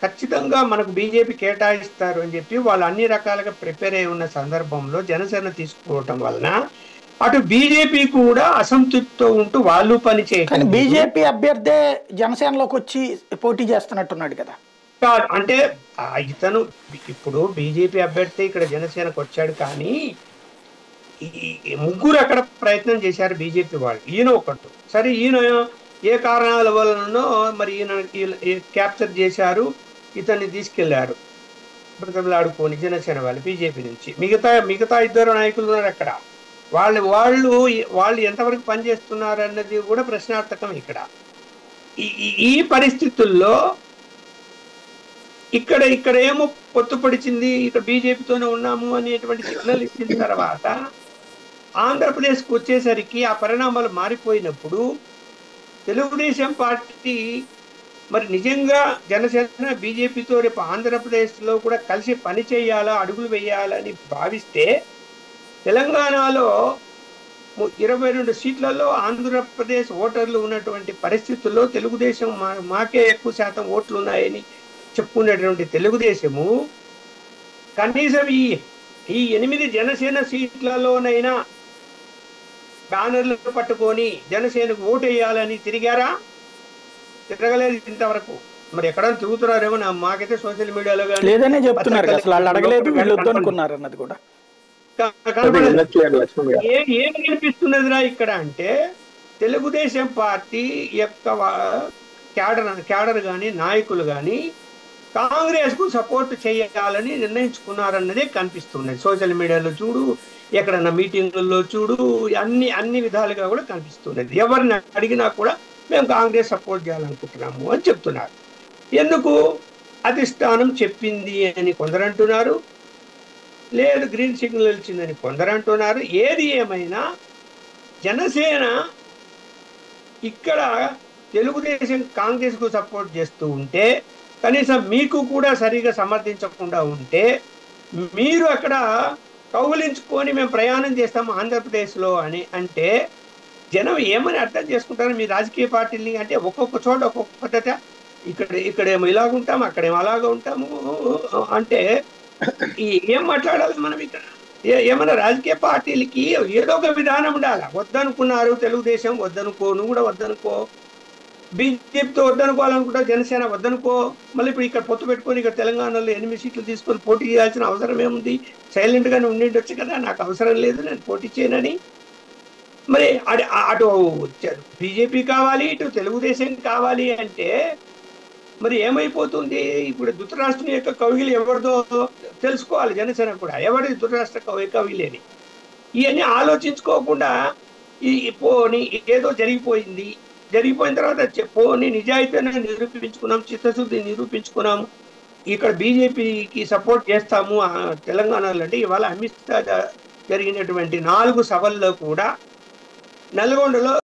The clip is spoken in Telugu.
ఖచ్చితంగా మనకు బీజేపీ కేటాయిస్తారు అని చెప్పి వాళ్ళు అన్ని రకాలుగా ప్రిపేర్ అయి ఉన్న సందర్భంలో జనసేన తీసుకోవటం వలన అటు బీజేపీ కూడా అసంతృప్తితో ఉంటూ వాళ్ళు పని కానీ చేయటం బీజేపీ అభ్యర్థే జనసేనలోకి వచ్చి పోటీ చేస్తున్నట్టున్నాడు కదా కాదు అంటే ఆ ఇతను ఇప్పుడు బీజేపీ అభ్యర్థి ఇక్కడ జనసేనకు వచ్చాడు కానీ ఈ- ఈ ముగ్గురు అక్కడ ప్రయత్నం చేశారు బీజేపీ వాళ్ళు ఈయన ఒకడు సరే ఈయన ఏ కారణాల వలనో మరి ఈయన క్యాప్చర్ చేశారు ఇతన్ని తీసుకెళ్లారు బ్రతలాడుకొని జనసేన వాళ్ళు బీజేపీ నుంచి మిగతా మిగతా ఇద్దరు నాయకులు ఉన్నారు అక్కడ వాళ్ళు వాళ్ళు వాళ్ళు ఎంతవరకు పనిచేస్తున్నారు అన్నది కూడా ప్రశ్నార్థకం ఇక్కడ ఈ- ఈ- ఈ పరిస్థితుల్లో ఇక్కడ ఇక్కడ ఏమో పొత్తు పడిచింది ఇక్కడ బీజేపీతోనే ఉన్నాము అనేటువంటి సిగ్నల్ ఇచ్చిన తర్వాత ఆంధ్రప్రదేశ్కి వచ్చేసరికి ఆ పరిణామాలు మారిపోయినప్పుడు తెలుగుదేశం పార్టీ మరి నిజంగా జనసేన బీజేపీతో రేపు ఆంధ్రప్రదేశ్లో కూడా కలిసి పని చేయాలా అడుగులు వేయాలని భావిస్తే తెలంగాణలో ము- ఇరవై రెండు సీట్లలో ఆంధ్రప్రదేశ్ ఓటర్లు ఉన్నటువంటి పరిస్థితుల్లో తెలుగుదేశం మా మాకే ఎక్కువ శాతం ఓట్లు ఉన్నాయని చెప్పుకునేటువంటి తెలుగుదేశము కనీసం ఈ ఈ ఎనిమిది జనసేన సీట్లలోనైనా బ్యానర్లు పట్టుకొని జనసేనకు ఓటు వేయాలని తిరిగారా తిరగలేదు ఇంతవరకు మరి ఎక్కడ తిరుగుతున్నారేమో నా మాకైతే సోషల్ మీడియాలో కానీ లేదనే చెప్తున్నారు కదా. అసలు వాళ్ళు అడగలేదు వీళ్ళు వద్దు అనుకున్నారు అన్నది కూడా అది వినట్లేదు లక్ష్మణ్ గారు ఏ ఏం కనిపిస్తున్నదిరా ఇక్కడ అంటే తెలుగుదేశం పార్టీ యొక్క వా- క్యాడర్ క్యాడర్ కానీ నాయకులు కానీ కాంగ్రెస్ కు సపోర్ట్ చేయాలని నిర్ణయించుకున్నారన్నదే కనిపిస్తున్నది సోషల్ మీడియాలో చూడు ఎక్కడన్నా మీటింగుల్లో చూడు అన్ని అన్ని విధాలుగా కూడా కనిపిస్తున్నది ఎవరిని అడిగినా కూడా మేము కాంగ్రెస్ సపోర్ట్ చేయాలనుకుంటున్నాము అని చెప్తున్నారు ఎందుకు అధిష్టానం చెప్పింది అని కొందరు అంటున్నారు లేదు గ్రీన్ సిగ్నల్ ఇచ్చిందని కొందరు అంటున్నారు ఏది ఏమైనా జనసేన ఇక్కడ తెలుగుదేశం కాంగ్రెస్ కు సపోర్ట్ చేస్తూ ఉంటే కనీసం మీకు కూడా సరిగా సమర్థించకుండా ఉంటే మీరు అక్కడ కౌగులించుకొని మేము ప్రయాణం చేస్తాము ఆంధ్రప్రదేశ్లో అని అంటే జనం ఏమని అర్థం చేసుకుంటారు మీ రాజకీయ పార్టీని అంటే ఒక్కొక్క చోట ఒక్కొక్క పద్ధత ఇక్కడ ఇక్కడేమో ఇలాగ ఉంటాము అక్కడేమో అలాగ ఉంటాము అంటే ఈ ఏం మాట్లాడాలి మనం ఇక్కడ ఏ- ఏమన్నా రాజకీయ పార్టీలకి ఏదో ఒక విధానం ఉండాలి వద్దనుకున్నారు తెలుగుదేశం వద్దనుకో నువ్వు కూడా వద్దనుకో బీజేపీతో వద్దనుకోవాలనుకుంటా జనసేన వద్దనుకో మళ్ళీ ఇప్పుడు ఇక్కడ పొత్తు పెట్టుకొని ఇక్కడ తెలంగాణలో ఎనిమిది సీట్లు తీసుకొని పోటీ చేయాల్సిన అవసరం ఏముంది సైలెంట్ గానే ఉండిండొచ్చు కదా నాకు అవసరం లేదు నేను పోటీ చేయనని మరి అటు అటు బీజేపీ కావాలి ఇటు తెలుగుదేశం కావాలి అంటే మరి ఏమైపోతుంది ఇప్పుడు ధృతరాష్ట్రం యొక్క కవిలు ఎవరిదో తెలుసుకోవాలి జనసేన కూడా ఎవరి ధృతరాష్ట్ర కవి కవిలు అని ఇవన్నీ ఆలోచించుకోకుండా ఈ ఈ పోని ఏదో జరిగిపోయింది జరిగిపోయిన తర్వాత చె- పోని నిజాయితీని నిరూపించుకున్నాం చిత్తశుద్ధి నిరూపించుకున్నాం ఇక్కడ బీజేపీకి సపోర్ట్ చేస్తాము ఆ తెలంగాణలో అంటే ఇవాళ అమిత్ షా జ- జరిగినటువంటి నాలుగు సభల్లో కూడా నల్గొండలో